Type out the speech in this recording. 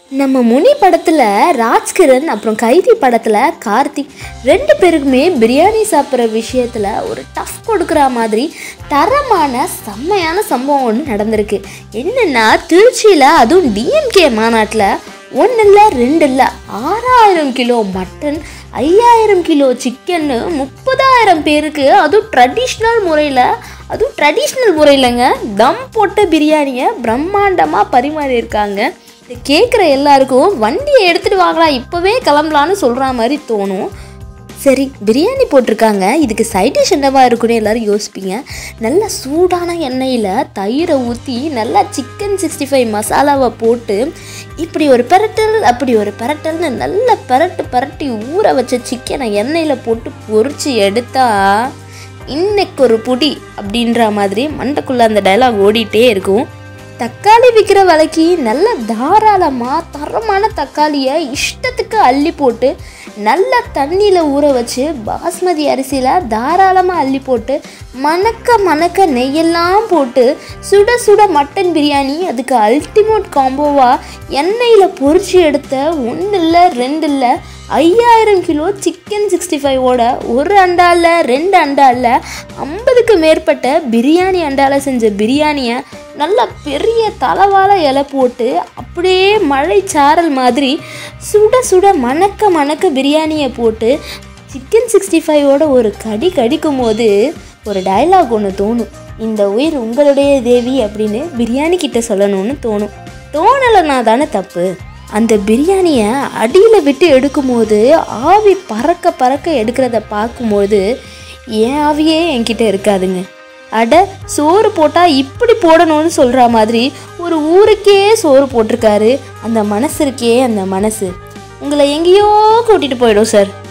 நம்ம முனி படத்தில் ராஜ்கிரண் அப்புறம் கைதி படத்தில் கார்த்திக் ரெண்டு பேருக்குமே பிரியாணி சாப்பிட்ற விஷயத்தில் ஒரு டஃப் கொடுக்குற மாதிரி தரமான செம்மையான சம்பவம் ஒன்று நடந்திருக்கு என்னென்னா திருச்சியில் அதுவும் டிஎம்கே மாநாட்டில் ஒன்று இல்லை ரெண்டு இல்லை ஆறாயிரம் கிலோ மட்டன் ஐயாயிரம் கிலோ சிக்கன்னு முப்பதாயிரம் பேருக்கு அதுவும் ட்ரெடிஷ்னல் முறையில் அதுவும் ட்ரெடிஷ்னல் முறையிலங்க தம் போட்ட பிரியாணியை பிரம்மாண்டமாக பரிமாறியிருக்காங்க இதை கேட்குற எல்லாருக்கும் வண்டியை எடுத்துகிட்டு வாங்களா இப்போவே கிளம்பலான்னு சொல்கிற மாதிரி தோணும் சரி பிரியாணி போட்டிருக்காங்க இதுக்கு சைட் டிஷ் என்னவா இருக்குன்னு எல்லாரும் யோசிப்பீங்க நல்ல சூடான எண்ணெயில் தயிரை ஊற்றி நல்லா சிக்கன் சிக்ஸ்டி ஃபைவ் மசாலாவை போட்டு இப்படி ஒரு பெரட்டல் அப்படி ஒரு பெரட்டல்னு நல்ல பெரட்டு பெரட்டி ஊற வச்ச சிக்கனை எண்ணெயில் போட்டு பொரிச்சு எடுத்தா இன்னைக்கு ஒரு புடி அப்படின்ற மாதிரி மண்டைக்குள்ளே அந்த டைலாக் ஓடிட்டே இருக்கும் தக்காளி விற்கிற விலைக்கு நல்ல தாராளமாக தரமான தக்காளியை இஷ்டத்துக்கு அள்ளி போட்டு நல்ல தண்ணியில் ஊற வச்சு பாஸ்மதி அரிசியில் தாராளமாக அள்ளி போட்டு மணக்க மணக்க நெய்யெல்லாம் போட்டு சுட சுட மட்டன் பிரியாணி அதுக்கு அல்டிமேட் காம்போவாக எண்ணெயில் பொரிச்சு எடுத்த ஒன்று இல்லை ரெண்டு இல்லை ஐயாயிரம் கிலோ சிக்கன் சிக்ஸ்டி ஃபைவோட ஒரு அண்டாவில் ரெண்டு அண்டாவில் ஐம்பதுக்கு மேற்பட்ட பிரியாணி அண்டாவில் செஞ்ச பிரியாணியை நல்லா பெரிய தலவாழ இலை போட்டு அப்படியே மழை சாரல் மாதிரி சுட சுட மணக்க மணக்க பிரியாணியை போட்டு சிக்கன் சிக்ஸ்டி ஃபைவோட ஒரு கடி கடிக்கும் போது ஒரு டயலாக் ஒன்று தோணும் இந்த உயிர் உங்களுடைய தேவி அப்படின்னு பிரியாணி கிட்ட சொல்லணும்னு தோணும் தோணலைன்னா தானே தப்பு அந்த பிரியாணியை அடியில் விட்டு எடுக்கும்போது ஆவி பறக்க பறக்க எடுக்கிறத பார்க்கும்போது என் ஆவியே என்கிட்ட இருக்காதுங்க அட சோறு போட்டால் இப்படி போடணும்னு சொல்கிற மாதிரி ஒரு ஊருக்கே சோறு போட்டிருக்காரு அந்த மனசு இருக்கே அந்த மனசு உங்களை எங்கேயோ கூட்டிகிட்டு போயிடும் சார்